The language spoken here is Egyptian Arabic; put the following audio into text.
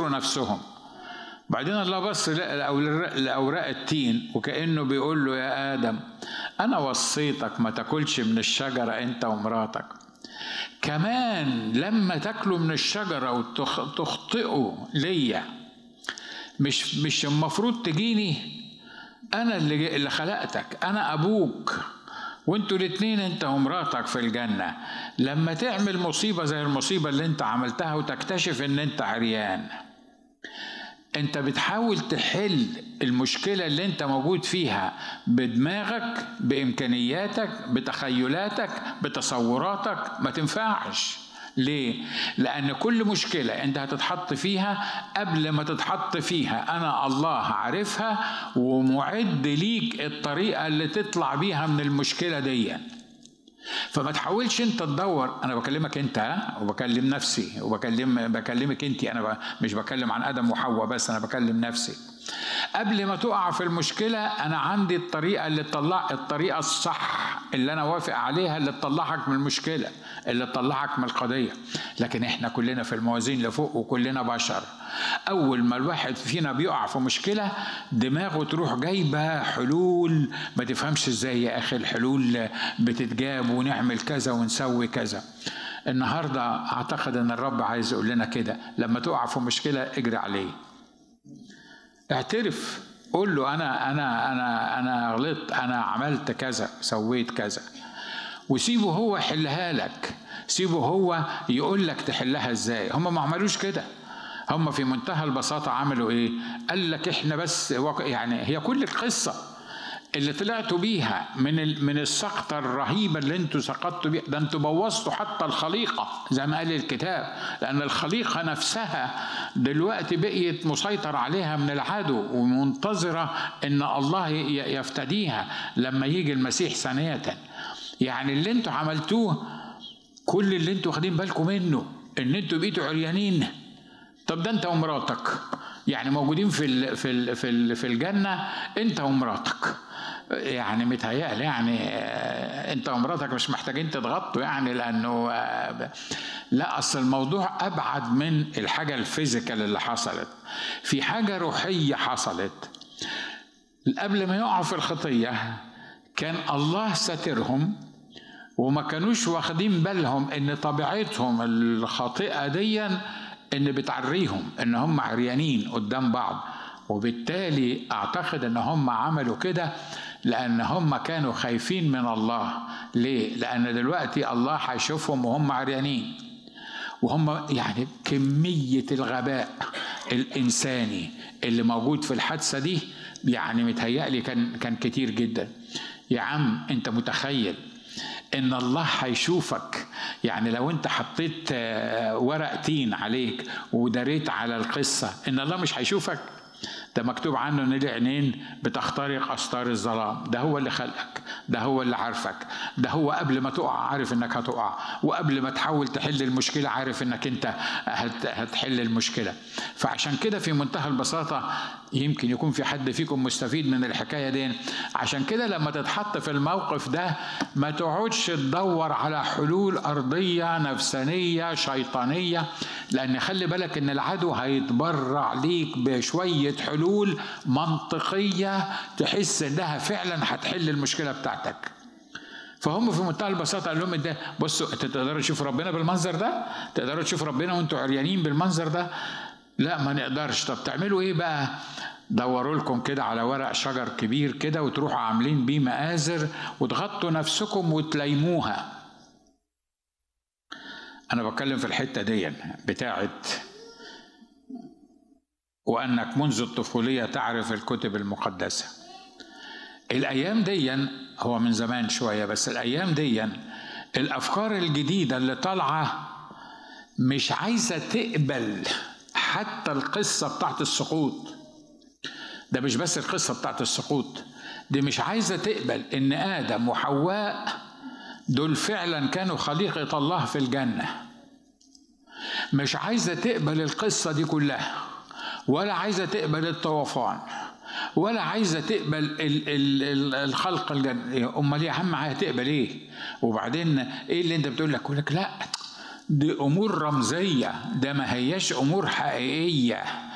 ينصروا نفسهم بعدين الله بص لأوراق التين وكأنه بيقول له يا آدم أنا وصيتك ما تاكلش من الشجرة أنت ومراتك كمان لما تاكلوا من الشجرة وتخطئوا ليا مش مش المفروض تجيني أنا اللي اللي خلقتك أنا أبوك وانتوا الاتنين انت ومراتك في الجنة لما تعمل مصيبة زي المصيبة اللي انت عملتها وتكتشف ان انت عريان انت بتحاول تحل المشكله اللي انت موجود فيها بدماغك بامكانياتك بتخيلاتك بتصوراتك ما تنفعش ليه؟ لأن كل مشكلة أنت هتتحط فيها قبل ما تتحط فيها أنا الله عارفها ومعد ليك الطريقة اللي تطلع بيها من المشكلة دي فما تحاولش انت تدور انا بكلمك انت وبكلم نفسي وبكلم بكلمك انت انا مش بكلم عن ادم وحواء بس انا بكلم نفسي قبل ما تقع في المشكلة أنا عندي الطريقة اللي تطلع الطريقة الصح اللي أنا وافق عليها اللي تطلعك من المشكلة اللي تطلعك من القضية لكن إحنا كلنا في الموازين لفوق وكلنا بشر أول ما الواحد فينا بيقع في مشكلة دماغه تروح جايبة حلول ما تفهمش إزاي يا أخي الحلول بتتجاب ونعمل كذا ونسوي كذا النهاردة أعتقد أن الرب عايز يقول لنا كده لما تقع في مشكلة اجري عليه اعترف قول له انا انا انا انا غلطت انا عملت كذا سويت كذا وسيبه هو يحلها لك سيبه هو يقول لك تحلها ازاي هم ما عملوش كده هم في منتهى البساطة عملوا ايه قال لك احنا بس يعني هي كل القصة اللي طلعتوا بيها من من السقطه الرهيبه اللي انتوا سقطتوا بيها ده انتوا بوظتوا حتى الخليقه زي ما قال الكتاب لان الخليقه نفسها دلوقتي بقيت مسيطر عليها من العدو ومنتظره ان الله يفتديها لما يجي المسيح ثانيه يعني اللي انتوا عملتوه كل اللي انتوا واخدين بالكم منه ان انتوا بقيتوا عريانين طب ده انت ومراتك يعني موجودين في ال في ال في ال في الجنه انت ومراتك يعني متهيألي يعني انت ومراتك مش محتاجين تضغطوا يعني لانه لا اصل الموضوع ابعد من الحاجه الفيزيكال اللي حصلت في حاجه روحيه حصلت قبل ما يقعوا في الخطيه كان الله ساترهم وما كانوش واخدين بالهم ان طبيعتهم الخاطئه ديا ان بتعريهم ان هم عريانين قدام بعض وبالتالي اعتقد ان هم عملوا كده لان هم كانوا خايفين من الله ليه لان دلوقتي الله هيشوفهم وهم عريانين وهم يعني كميه الغباء الانساني اللي موجود في الحادثه دي يعني متهيألي كان كان كتير جدا يا عم انت متخيل ان الله هيشوفك يعني لو انت حطيت ورق تين عليك ودريت على القصه ان الله مش هيشوفك ده مكتوب عنه ان ليه عينين بتخترق استار الظلام ده هو اللي خلقك ده هو اللي عارفك ده هو قبل ما تقع عارف انك هتقع وقبل ما تحاول تحل المشكله عارف انك انت هتحل المشكله فعشان كده في منتهى البساطه يمكن يكون في حد فيكم مستفيد من الحكايه دي عشان كده لما تتحط في الموقف ده ما تقعدش تدور على حلول ارضيه نفسانيه شيطانيه لان خلي بالك ان العدو هيتبرع ليك بشويه حلول منطقيه تحس انها فعلا هتحل المشكله بتاعتك فهم في منتهى البساطه قال لهم ده بصوا انتوا تقدروا تشوفوا ربنا بالمنظر ده تقدروا تشوفوا ربنا وانتوا عريانين بالمنظر ده لا ما نقدرش طب تعملوا ايه بقى دوروا لكم كده على ورق شجر كبير كده وتروحوا عاملين بيه مآزر وتغطوا نفسكم وتليموها انا بتكلم في الحته دي بتاعت وانك منذ الطفوليه تعرف الكتب المقدسه الايام دي هو من زمان شويه بس الايام دي الافكار الجديده اللي طالعه مش عايزه تقبل حتى القصه بتاعت السقوط ده مش بس القصه بتاعت السقوط دي مش عايزه تقبل ان ادم وحواء دول فعلا كانوا خليقه الله في الجنه مش عايزه تقبل القصه دي كلها ولا عايزه تقبل الطوفان ولا عايزه تقبل ال ال ال الخلق الجن امال يا عم هتقبل ايه وبعدين ايه اللي انت بتقول لك يقول لك لا دي امور رمزيه ده ما هياش امور حقيقيه